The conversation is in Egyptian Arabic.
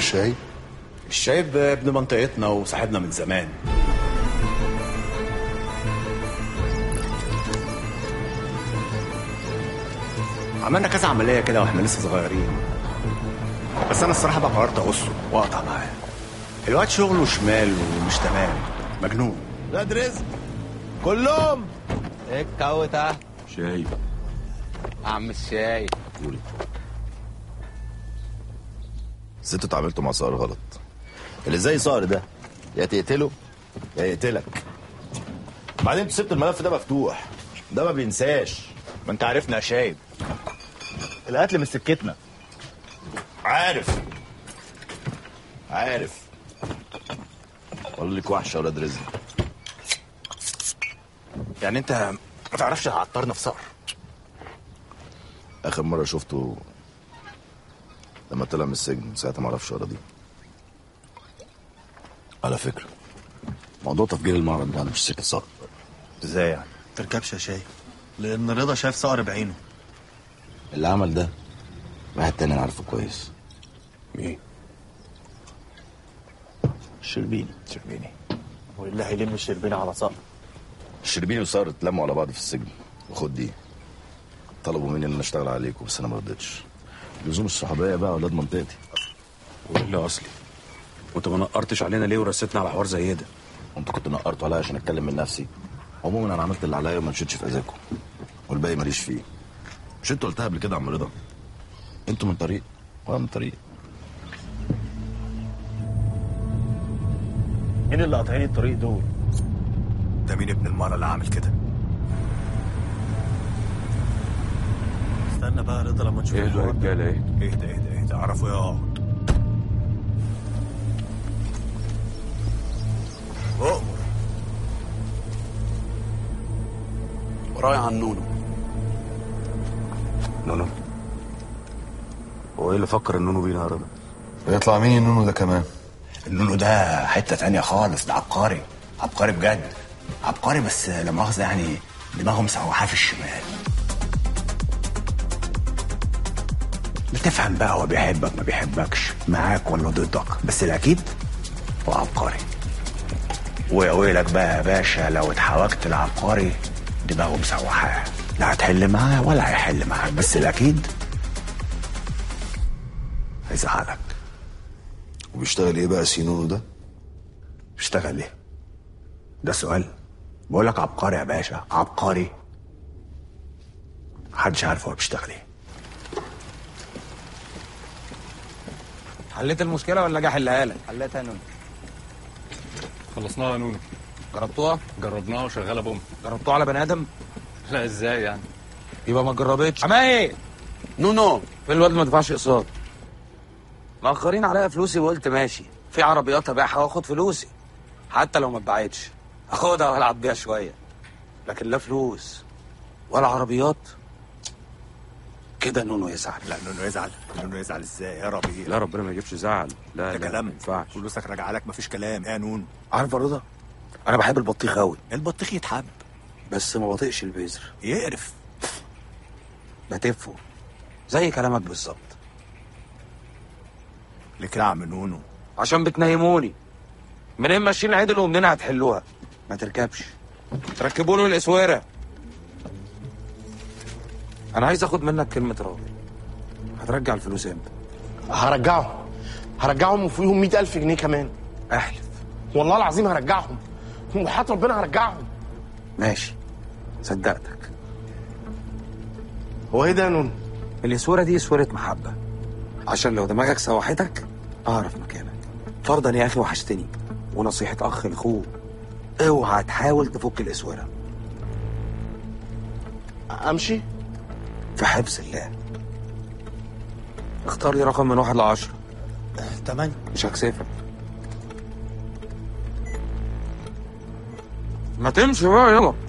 الشايب الشايب ابن منطقتنا وصاحبنا من زمان عملنا كذا عملية كده واحنا لسه صغيرين بس انا الصراحة بقى قررت اقصه واقطع معاه الواد شغله شمال ومش تمام مجنون ولاد رزق كلهم ايه الكوتة شاي عم الشاي قولي بس انتوا اتعاملتوا مع صقر غلط اللي زي صقر ده يا تقتله يا يقتلك بعدين انتوا سبتوا الملف ده مفتوح ده ما بينساش ما انت عارفنا يا شايب القتل مش سكتنا عارف عارف والله لك وحشه يا ولاد رزق يعني انت ما تعرفش تعطرنا في صقر اخر مره شفته لما طلع من السجن ساعتها ما اعرفش ولا دي على فكره موضوع تفجير المعرض ده انا مش سكه صقر ازاي يعني تركبش يا شاي لان رضا شايف صقر بعينه اللي عمل ده واحد تاني انا عارفه كويس مين الشربيني شربيني هو اللي هيلم الشربينة على صقر الشربيني وصقر اتلموا على بعض في السجن وخد دي طلبوا مني ان انا اشتغل عليكم بس انا ما رضيتش لزوم الصحوبيه بقى اولاد منطقتي والا اصلي وانت ما نقرتش علينا ليه ورستنا على حوار زي ده وانتوا كنتوا نقرتوا عليا عشان اتكلم من نفسي عموما انا عملت اللي عليا وما مشيتش في اذاكم والباقي ماليش فيه مش انتوا قلتها قبل كده يا عم رضا انتوا من طريق وانا من طريق مين اللي قاطعين الطريق دول ده مين ابن المرة اللي عامل كده استنى بقى رضا لما تشوف ايه الحوار ده. الرجاله ايه اهدى اهدى اهدى اعرفوا يقعد اؤمر ورايا عن نونو نونو هو ايه اللي فكر النونو بينا يا رضا ويطلع مين النونو ده كمان النونو ده حتة تانية خالص ده عبقري عبقري بجد عبقري بس لا مؤاخذة يعني دماغه مسوحاه في الشمال بتفهم بقى هو بيحبك ما بيحبكش معاك ولا ضدك بس الأكيد هو عبقري ويا ويلك بقى يا باشا لو اتحوجت لعبقري دماغه مسوحاه لا هتحل معاه ولا هيحل معاك بس الأكيد هيزعلك وبيشتغل ايه بقى سينونو ده اشتغل ايه؟ ده سؤال بقول لك عبقري يا باشا عبقري محدش عارف هو بيشتغل ايه حليت المشكله ولا اجي احلها لك حلتها نون خلصناها يا نونو جربتوها جربناها وشغاله بوم جربتوها على بني ادم لا ازاي يعني يبقى ما جربتش عمايه نونو فين الواد ما دفعش اقساط مأخرين عليا فلوسي وقلت ماشي في عربيات ابيعها واخد فلوسي حتى لو ما اتباعتش اخدها والعب بيها شويه لكن لا فلوس ولا عربيات كده نونو يزعل لا نونو يزعل نونو يزعل ازاي يا ربيع لا ربنا ما يجيبش زعل لا ده لا كلام ما ينفعش فلوسك راجعه لك مفيش كلام ايه يا نونو عارف يا رضا انا بحب البطيخ قوي البطيخ يتحب بس ما بطيقش البذر يقرف بتفه زي كلامك بالظبط ليه كده يا عم نونو عشان بتنيموني منين ماشيين عدل ومنين هتحلوها ما تركبش تركبوا له الاسوره انا عايز اخد منك كلمه راجل هترجع الفلوس امتى هرجعهم هرجعهم وفيهم مئة ألف جنيه كمان احلف والله العظيم هرجعهم وحياة ربنا هرجعهم ماشي صدقتك هو ايه ده يا نون؟ الاسوره دي اسوره محبه عشان لو دماغك سوحتك اعرف مكانك فرضا يا اخي وحشتني ونصيحه اخ لاخوه اوعى تحاول تفك الاسوره امشي؟ في حبس الله اختار لي رقم من واحد لعشرة تمام مش هكسفك ما تمشي بقى يلا